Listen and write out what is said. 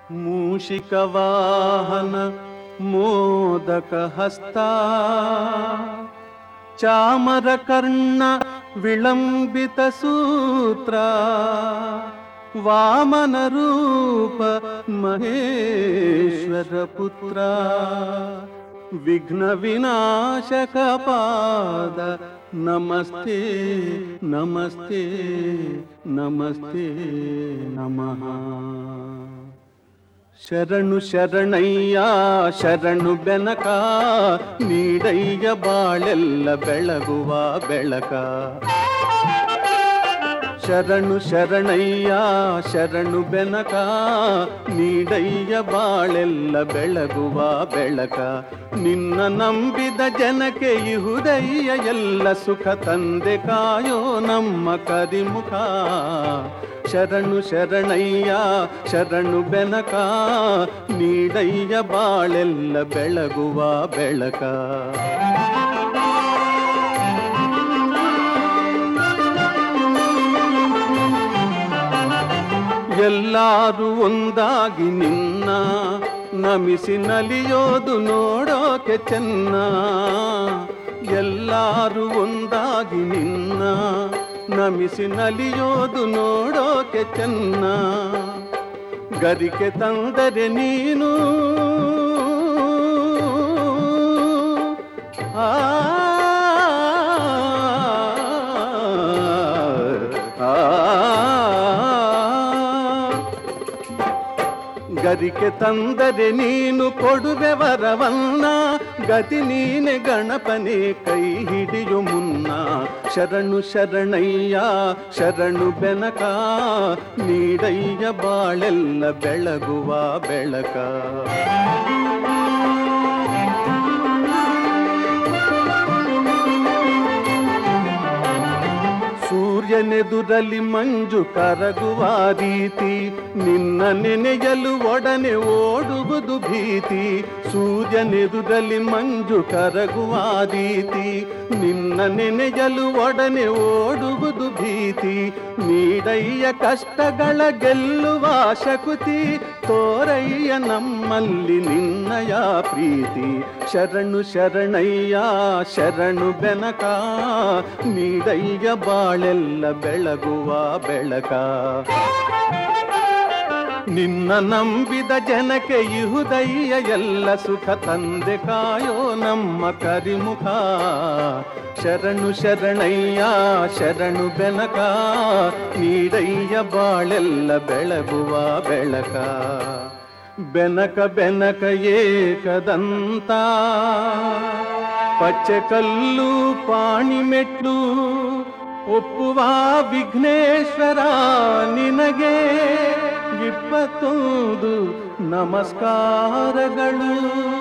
ಮೂಷಿಕವಾಹನ ಮೋದಕ ಹಸ್ತ ಚಾಮರಕರ್ಣ ವಿಳಂಬಿತ ಸೂತ್ರ ವಾಮನ ರೂಪ ಮಹೇಶ್ವರ ಪುತ್ರ ವಿಘ್ನ ವಿನಾಶಕ ಪಾದ ನಮಸ್ತೆ ನಮಸ್ತೆ ನಮಸ್ತೆ ನಮಃ ಶರಣು ಶರಣಯ್ಯ ಶರಣು ಬೆನಕ ನೀಡಯ್ಯ ಬಾಳೆಲ್ಲ ಬೆಳಗುವ ಬೆಳಕ ಶರಣು ಶರಣಯ್ಯ ಶರಣು ಬೆನಕ ನೀಡಯ್ಯ ಬಾಳೆಲ್ಲ ಬೆಳಗುವ ಬೆಳಕ ನಿನ್ನ ನಂಬಿದ ಜನಕ್ಕೆ ಇಹುದಯ್ಯ ಎಲ್ಲ ಸುಖ ತಂದೆ ಕಾಯೋ ನಮ್ಮ ಕರಿಮುಖ ಶರಣು ಶರಣಯ್ಯ ಶರಣು ಬೆನಕ ನೀಡಯ್ಯ ಬಾಳೆಲ್ಲ ಬೆಳಗುವ ಬೆಳಕ ಎಲ್ಲಾರು ಒಂದಾಗಿ ನಿನ್ನ ನಮಿಸಿ ನಲಿಯೋದು ನೋಡೋಕೆ ಚೆನ್ನ ಎಲ್ಲಾರು ಒಂದಾಗಿ ನಿನ್ನ ನಮಿಸಿ ನಲಿಯೋದು ನೋಡೋಕೆ ಚೆನ್ನ ಗರಿಕೆ ತಂದರೆ ನೀನು ಆ ಗರಿಕೆ ತಂದರೆ ನೀನು ಕೊಡುವೆ ವರವನ್ನ ಗತಿ ನೀನೆ ಗಣಪನೆ ಕೈ ಹಿಡಿಯು ಮುನ್ನ ಶರಣು ಶರಣಯ್ಯ ಶರಣು ಬೆನಕ ನೀಡಯ್ಯ ಬಾಳೆಲ್ಲ ಬೆಳಗುವ ಬೆಳಕ ಸೂರ್ಯನೆದುರಲಿ ಮಂಜು ಕರಗುವ ರೀತಿ ನಿನ್ನ ನೆನೆಯಲು ಒಡನೆ ಓಡುವುದು ಭೀತಿ ಸೂರ್ಯನೆದುರಲಿ ಮಂಜು ಕರಗುವ ರೀತಿ ನಿನ್ನ ನೆನೆಯಲು ಒಡನೆ ಓಡುವುದು ಭೀತಿ ನೀಡಯ್ಯ ಕಷ್ಟಗಳ ಗೆಲ್ಲುವ ಶಕುತಿ ತೋರಯ್ಯ ನಮ್ಮಲ್ಲಿ ನಿನ್ನಯ ಪ್ರೀತಿ ಶರಣು ಶರಣಯ್ಯ ಶರಣು ಬೆನಕ ನೀಡಯ್ಯ ಬಾಳೆಲ್ಲ ಬೆಳಗುವ ಬೆಳಕ ನಿನ್ನ ನಂಬಿದ ಜನಕ್ಕೆ ಇಹುದಯ್ಯ ಎಲ್ಲ ಸುಖ ತಂದೆ ಕಾಯೋ ನಮ್ಮ ಕರಿಮುಖ ಶರಣು ಶರಣಯ್ಯ ಶರಣು ಬೆನಕ ನೀಡಯ್ಯ ಬಾಳೆಲ್ಲ ಬೆಳಗುವ ಬೆಳಕ ಬೆನಕ ಬೆನಕ ಏಕದಂತ ಪಚ್ಚೆ ಕಲ್ಲು ಪಾಣಿ ಮೆಟ್ಲು ಒಪ್ಪುವ ವಿಘ್ನೇಶ್ವರ ನಿನಗೆ ಇಪ್ಪತ್ತೊಂದು ನಮಸ್ಕಾರಗಳು